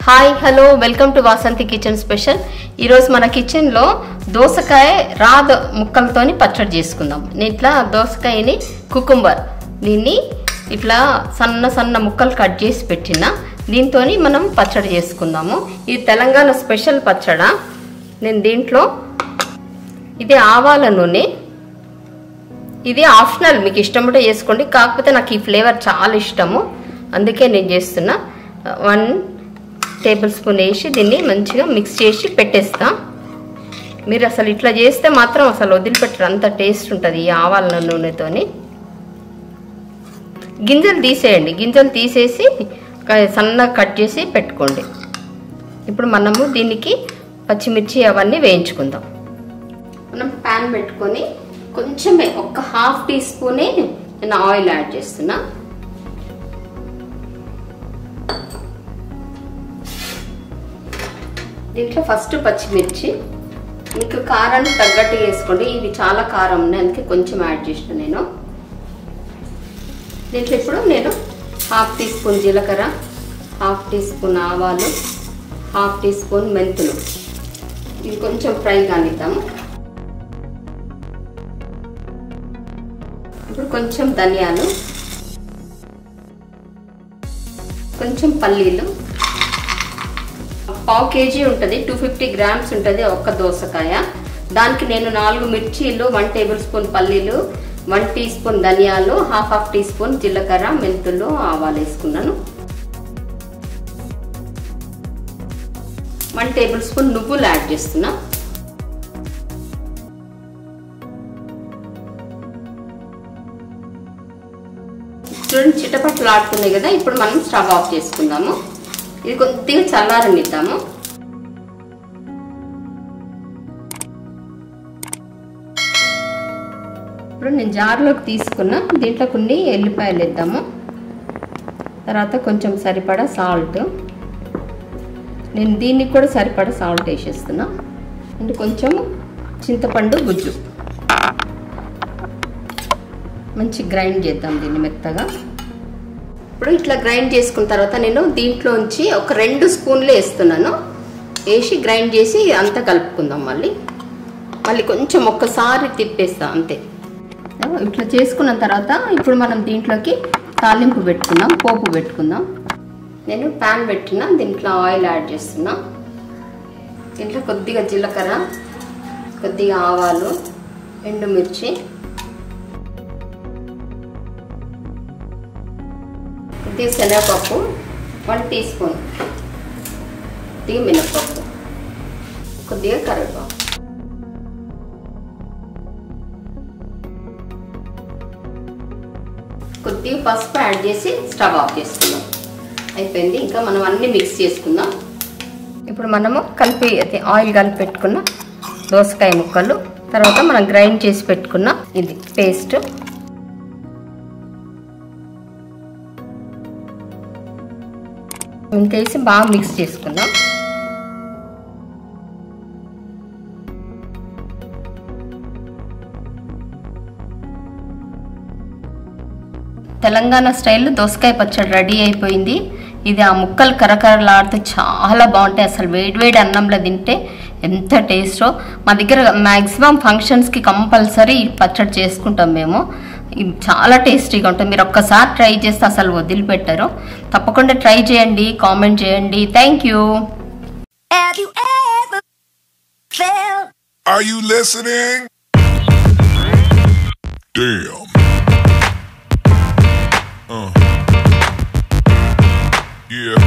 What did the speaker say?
Hi hello welcome to Vasanthi kitchen special ఈరోజు మన కిచెన్లో దోసకాయ రాద ముక్కలతోని పచ్చడి చేసుకుందాం నేను ఇట్లా దోసకాయని కుకుంబర్ దీన్ని ఇట్లా సన్న సన్న ముక్కలు కట్ చేసి పెట్టిన దీంతో మనం పచ్చడి చేసుకుందాము ఇది తెలంగాణ స్పెషల్ పచ్చడ నేను దీంట్లో ఇది ఆవాల నూనె ఇది ఆప్షనల్ మీకు ఇష్టం ఉంటే చేసుకోండి కాకపోతే నాకు ఈ ఫ్లేవర్ చాలా ఇష్టము అందుకే నేను చేస్తున్నా వన్ టేబుల్ స్పూన్ వేసి దీన్ని మంచిగా మిక్స్ చేసి పెట్టేస్తా మీరు అసలు ఇట్లా చేస్తే మాత్రం అసలు వదిలిపెట్టరు అంత టేస్ట్ ఉంటుంది ఈ ఆవాల నూనెతోని గింజలు తీసేయండి గింజలు తీసేసి సన్నగా కట్ చేసి పెట్టుకోండి ఇప్పుడు మనము దీనికి పచ్చిమిర్చి అవన్నీ వేయించుకుందాం మనం ప్యాన్ పెట్టుకొని కొంచెమే ఒక హాఫ్ టీ స్పూనే నేను ఆయిల్ యాడ్ చేస్తున్నా దీంట్లో ఫస్ట్ పచ్చిమిర్చి మీకు కారానికి తగ్గట్టు వేసుకోండి ఇవి చాలా కారం ఉన్నాయి అందుకే కొంచెం యాడ్ చేసిన నేను దీంట్లో ఇప్పుడు నేను హాఫ్ టీ స్పూన్ జీలకర్ర హాఫ్ టీ స్పూన్ ఆవాలు హాఫ్ టీ స్పూన్ మెంతులు ఇది కొంచెం ఫ్రై కానిద్దాము ఇప్పుడు కొంచెం ధనియాలు కొంచెం పల్లీలు పావు కేజీ ఉంటుంది టూ ఫిఫ్టీ గ్రామ్స్ ఉంటుంది ఒక్క దోసకాయ దానికి నేను నాలుగు మిర్చీలు వన్ టేబుల్ స్పూన్ పల్లీలు వన్ టీ స్పూన్ ధనియాలు హాఫ్ హాఫ్ టీ స్పూన్ జీలకర్ర మెంతులు ఆవాలు వేసుకున్నాను వన్ టేబుల్ స్పూన్ నువ్వులు యాడ్ చేస్తున్నా చూడండి చిట్టపట్లు ఆడుతున్నాయి కదా ఇప్పుడు మనం స్టవ్ ఆఫ్ చేసుకుందాము ఇది కొద్దిగా చల్లారనిద్దాము ఇప్పుడు నేను జార్లోకి తీసుకున్న దీంట్లో కొన్ని ఎల్లిపాయలు వేద్దాము తర్వాత కొంచెం సరిపడా సాల్ట్ నేను దీనికి కూడా సరిపడా సాల్ట్ వేసేస్తున్నా అండ్ కొంచెం చింతపండు గుజ్జు మంచి గ్రైండ్ చేద్దాం దీన్ని మెత్తగా ఇప్పుడు ఇట్లా గ్రైండ్ చేసుకున్న తర్వాత నేను దీంట్లోంచి ఒక రెండు స్పూన్లు వేస్తున్నాను వేసి గ్రైండ్ చేసి అంతా కలుపుకుందాం మళ్ళీ మళ్ళీ కొంచెం ఒక్కసారి తిప్పేస్తా అంతే ఇట్లా చేసుకున్న తర్వాత ఇప్పుడు మనం దీంట్లోకి తాలింపు పెట్టుకుందాం పోపు పెట్టుకుందాం నేను ప్యాన్ పెట్టిన దీంట్లో ఆయిల్ యాడ్ చేస్తున్నా దీంట్లో కొద్దిగా జీలకర్ర కొద్దిగా ఆవాలు ఎండుమిర్చి కొద్దిగా శనగపప్పు వన్ టీ స్పూన్ కొద్దిగా మినపప్పు కొద్దిగా కరివేపాకు కొద్దిగా పసుపు యాడ్ చేసి స్టవ్ ఆఫ్ చేసుకుందాం అయిపోయింది ఇంకా మనం అన్ని మిక్స్ చేసుకుందాం ఇప్పుడు మనము కలిపి ఆయిల్ కలిపి పెట్టుకున్న దోసకాయ ముక్కలు తర్వాత మనం గ్రైండ్ చేసి పెట్టుకున్న ఇది పేస్ట్ ఇంకేసి బాగా మిక్స్ చేసుకుందాం తెలంగాణ స్టైల్ దోసకాయ పచ్చడి రెడీ అయిపోయింది ఇది ఆ ముక్కలు కరకరలాడుతూ చాలా బాగుంటాయి అసలు వేడివేడి అన్నంలో తింటే ఎంత టేస్టో మా దగ్గర మ్యాక్సిమం ఫంక్షన్స్కి కంపల్సరీ పచ్చడి చేసుకుంటాం మేము ఇది చాలా టేస్టీగా ఉంటుంది మీరు ఒక్కసారి ట్రై చేస్తే అసలు వదిలిపెట్టరు తప్పకుండా ట్రై చేయండి కామెంట్ చేయండి thank you Have you ever felt Are you listening? Damn. Uh. Yeah.